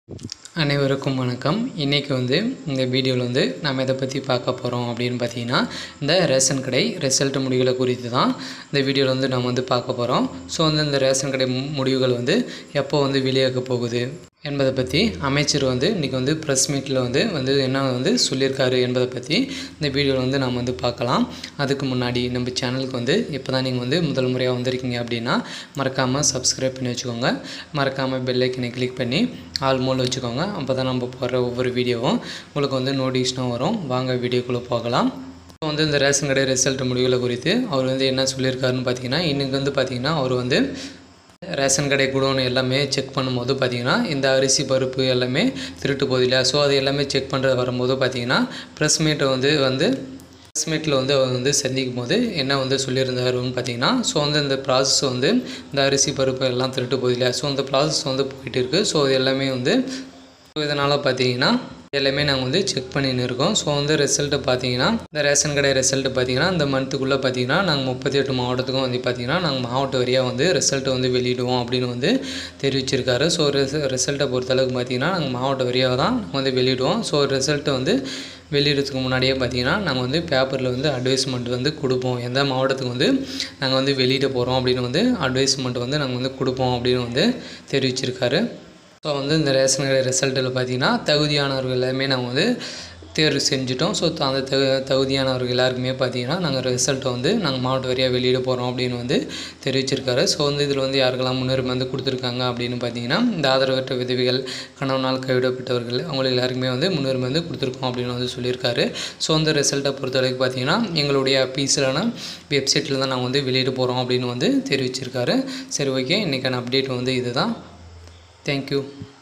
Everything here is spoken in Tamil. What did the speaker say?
அனைவருக்கும் வணக்கம் இன்றைக்கி வந்து இந்த வீடியோவில் வந்து நம்ம எதை பற்றி பார்க்க போகிறோம் அப்படின்னு பார்த்தீங்கன்னா இந்த ரேஷன் கடை ரிசல்ட் முடிவுகளை குறித்து தான் இந்த வீடியோவில் வந்து நம்ம வந்து பார்க்க போகிறோம் ஸோ வந்து இந்த ரேஷன் கடை மு- முடிவுகள் வந்து எப்போ வந்து வெளியாக போகுது என்பதை பற்றி அமைச்சர் வந்து இன்றைக்கி வந்து ப்ரெஸ் மீட்டில் வந்து வந்து என்ன வந்து சொல்லியிருக்காரு என்பதை பற்றி இந்த வீடியோவில் வந்து நாம் வந்து பார்க்கலாம் அதுக்கு முன்னாடி நம்ம சேனலுக்கு வந்து இப்போ தான் நீங்கள் வந்து முதல் முறையாக வந்திருக்கீங்க அப்படின்னா மறக்காமல் சப்ஸ்கிரைப் பண்ணி வச்சுக்கோங்க மறக்காமல் பெல் ஐக்கனை கிளிக் பண்ணி ஆல் மோல் வச்சுக்கோங்க அப்போ தான் நம்ம போடுற ஒவ்வொரு வீடியோவும் உங்களுக்கு வந்து நோட்டிஃபிகேஷனாக வரும் வாங்க வீடியோக்குள்ளே போகலாம் இப்போ வந்து இந்த ரேஷன் கடை ரிசல்ட் முடிவுகளை குறித்து அவர் வந்து என்ன சொல்லியிருக்காருன்னு பார்த்தீங்கன்னா இன்றைக்கி வந்து பார்த்தீங்கன்னா அவர் வந்து ரேஷன் கடை குடோன் எல்லாமே செக் பண்ணும்போது பார்த்தீங்கன்னா இந்த அரிசி பருப்பு எல்லாமே திருட்டு போகுது இல்லையா ஸோ அது எல்லாமே செக் பண்ணுறது வரும்போது பார்த்தீங்கன்னா ப்ரெஸ் மீட்டை வந்து வந்து ப்ரெஸ் மீட்டில் வந்து அவர் வந்து சந்திக்கும் போது என்ன வந்து சொல்லியிருந்தாருன்னு பார்த்தீங்கன்னா ஸோ வந்து இந்த ப்ராசஸ் வந்து இந்த அரிசி பருப்பு எல்லாம் திருட்டு போகுது இல்லையா ஸோ இந்த ப்ராசஸ் வந்து போயிட்டு இருக்குது ஸோ இது எல்லாமே வந்து ஸோ இதனால் பார்த்தீங்கன்னா எல்லாமே நாங்கள் வந்து செக் பண்ணின்னு இருக்கோம் ஸோ வந்து ரிசல்ட்டு பார்த்தீங்கன்னா இந்த ரேஷன் கடை ரிசல்ட்டு பார்த்தீங்கன்னா இந்த மந்த்துக்குள்ளே பார்த்தீங்கன்னா நாங்கள் முப்பத்தி எட்டு மாவட்டத்துக்கும் வந்து பார்த்தீங்கன்னா நாங்கள் மாவட்ட வரியாக வந்து ரிசல்ட்டை வந்து வெளியிடுவோம் அப்படின்னு வந்து தெரிவிச்சிருக்காரு ஸோ ரிசல்ட்டை பொறுத்தளவுக்கு பார்த்தீங்கன்னா நாங்கள் மாவட்ட வரியாக தான் நாங்கள் வந்து வெளியிடுவோம் ஸோ ரிசல்ட்டை வந்து வெளியிடறதுக்கு முன்னாடியே பார்த்தீங்கன்னா நாங்கள் வந்து பேப்பரில் வந்து அட்வைஸ்மெண்ட் வந்து கொடுப்போம் எந்த மாவட்டத்துக்கு வந்து நாங்கள் வந்து வெளியிட போகிறோம் அப்படின்னு வந்து அட்வைஸ்மெண்ட் வந்து நாங்கள் வந்து கொடுப்போம் அப்படின்னு வந்து தெரிவிச்சிருக்காரு ஸோ வந்து இந்த ரேஷன் கடை ரிசல்ட்டில் பார்த்தீங்கன்னா தகுதியானவர்கள் எல்லாமே நாங்கள் வந்து தேர்வு செஞ்சுட்டோம் ஸோ அந்த தகு தகுதியானவர்கள் எல்லாருக்குமே பார்த்தீங்கன்னா நாங்கள் ரிசல்ட்டை வந்து நாங்கள் மாவட்ட வாரியாக வெளியிட போகிறோம் அப்படின்னு வந்து தெரிவிச்சிருக்காரு ஸோ வந்து இதில் வந்து யாருக்கெல்லாம் முன்னுரிமை வந்து கொடுத்துருக்காங்க அப்படின்னு பார்த்தீங்கன்னா இந்த ஆதரவற்ற விதவிகள் கணவனால் கைவிடப்பட்டவர்கள் அவங்களுக்கு எல்லாருக்குமே வந்து முன்னுரிமை வந்து கொடுத்துருக்கோம் அப்படின்னு வந்து சொல்லியிருக்காரு ஸோ அந்த ரிசல்ட்டை பொறுத்தவரைக்கும் பார்த்தீங்கன்னா எங்களுடைய அஃபீஸிலான வெப்சைட்டில் தான் நாங்கள் வந்து வெளியிட போகிறோம் அப்படின்னு வந்து தெரிவிச்சிருக்காரு சரி ஓகே இன்றைக்கான அப்டேட் வந்து இதுதான் தேங்க்யூ